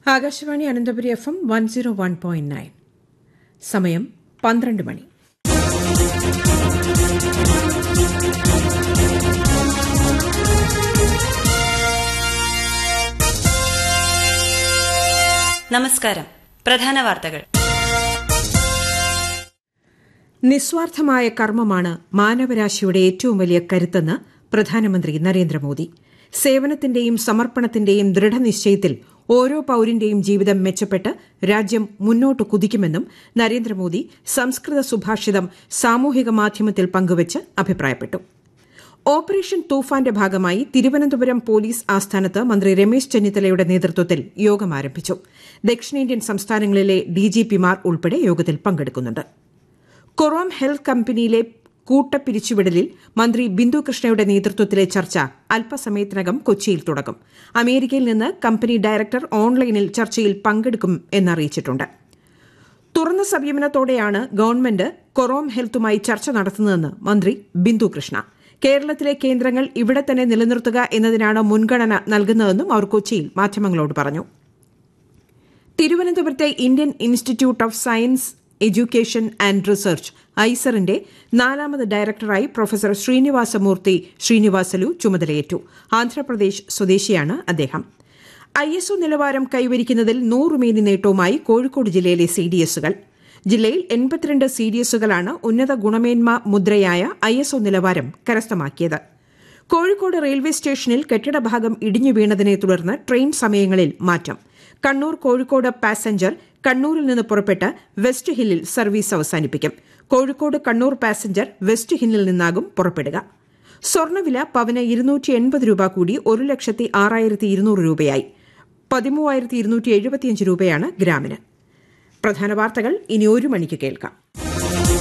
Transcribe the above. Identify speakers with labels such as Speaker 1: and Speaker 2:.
Speaker 1: Akashvani Ananthapuri F M one zero one point nine സമയം പന്ത്രണ്ട് മണി
Speaker 2: നമസ്കാരം പ്രധാന വാർത്തകൾ
Speaker 1: നിസ്വാർത്ഥമായ കർമ്മമാണ് മാനവരാശിയുടെ ഏറ്റവും വലിയ കരുത്തെന്ന് പ്രധാനമന്ത്രി നരേന്ദ്രമോദി സേവനത്തിന്റെയും സമർപ്പണത്തിന്റെയും ദൃഢനിശ്ചയത്തിൽ ഓരോ പൌരന്റെയും ജീവിതം മെച്ചപ്പെട്ട് രാജ്യം മുന്നോട്ട് കുതിക്കുമെന്നും നരേന്ദ്രമോദി സംസ്കൃത സുഭാഷിതം സാമൂഹിക മാധ്യമത്തിൽ പങ്കുവച്ച് അഭിപ്രായപ്പെട്ടു ഓപ്പറേഷൻ തൂഫാന്റെ ഭാഗമായി തിരുവനന്തപുരം പോലീസ് ആസ്ഥാനത്ത് മന്ത്രി രമേശ് ചെന്നിത്തലയുടെ നേതൃത്വത്തിൽ യോഗം ആരംഭിച്ചു ദക്ഷിണേന്ത്യൻ സംസ്ഥാനങ്ങളിലെ ഡിജിപിമാർ ഉൾപ്പെടെ യോഗത്തിൽ പങ്കെടുക്കുന്നുണ്ട് കൊറോം ഹെൽത്ത് കമ്പനിയിലെ കൂട്ടപ്പിരിച്ചുവിടലിൽ മന്ത്രി ബിന്ദു കൃഷ്ണയുടെ നേതൃത്വത്തിലെ ചർച്ച അല്പസമയത്തിനകം കൊച്ചിയിൽ തുടങ്ങും അമേരിക്കയിൽ നിന്ന് കമ്പനി ഡയറക്ടർ ഓൺലൈനിൽ ചർച്ചയിൽ പങ്കെടുക്കും എന്നറിയിച്ചിട്ടുണ്ട് തുറന്ന സമീപനത്തോടെയാണ് ഗവൺമെന്റ് കൊറോം ഹെൽത്തുമായി ചർച്ച നടത്തുന്നതെന്ന് മന്ത്രി ബിന്ദു കൃഷ്ണ കേരളത്തിലെ കേന്ദ്രങ്ങൾ ഇവിടെ തന്നെ നിലനിർത്തുക എന്നതിനാണ് മുൻഗണന നൽകുന്നതെന്നും അവർ കൊച്ചിയിൽ മാധ്യമങ്ങളോട് പറഞ്ഞു തിരുവനന്തപുരത്തെ Indian institute of science education and research ഐസറിന്റെ നാലാമത് ഡയറക്ടറായി പ്രൊഫസർ ശ്രീനിവാസമൂർത്തി ശ്രീനിവാസലു ചുമതലയേറ്റു ആന്ധ്രാപ്രദേശ് സ്വദേശിയാണ് അദ്ദേഹം ഐ എസ് ഒ നിലവാരം കൈവരിക്കുന്നതിൽ നൂറുമേനി നേട്ടവുമായി കോഴിക്കോട് ജില്ലയിലെ സി ഡി എസുകൾ ജില്ലയിൽ എൺപത്തിരണ്ട് സി ഡി എസുകളാണ് ഉന്നത ഗുണമേന്മ മുദ്രയായ ഐ എസ് ഒ നിലവാരം കരസ്ഥമാക്കിയത് കോഴിക്കോട് റെയിൽവേ സ്റ്റേഷനിൽ കെട്ടിടഭാഗം ഇടിഞ്ഞു വീണതിനെ തുടർന്ന് ട്രെയിൻ സമയങ്ങളിൽ മാറ്റം കണ്ണൂർ കോഴിക്കോട് പാസഞ്ചർ കണ്ണൂരിൽ നിന്ന് പുറപ്പെട്ട് വെസ്റ്റ് ഹില്ലിൽ സർവീസ് അവസാനിപ്പിക്കും കോഴിക്കോട് കണ്ണൂർ പാസഞ്ചർ വെസ്റ്റ് ഹില്ലിൽ നിന്നാകും പുറപ്പെടുക സ്വർണ്ണവില പവന് ഇരുന്നൂറ്റി എൺപത് രൂപ കൂടി ഒരു ലക്ഷത്തി ആറായിരത്തി ഇരുന്നൂറ് രൂപയായി പതിമൂവായിരത്തി ഇരുന്നൂറ്റി എഴുപത്തിയഞ്ച് രൂപയാണ് ഗ്രാമിന് പ്രധാന വാർത്തകൾ ഇനി ഒരു മണിക്ക് കേൾക്കാം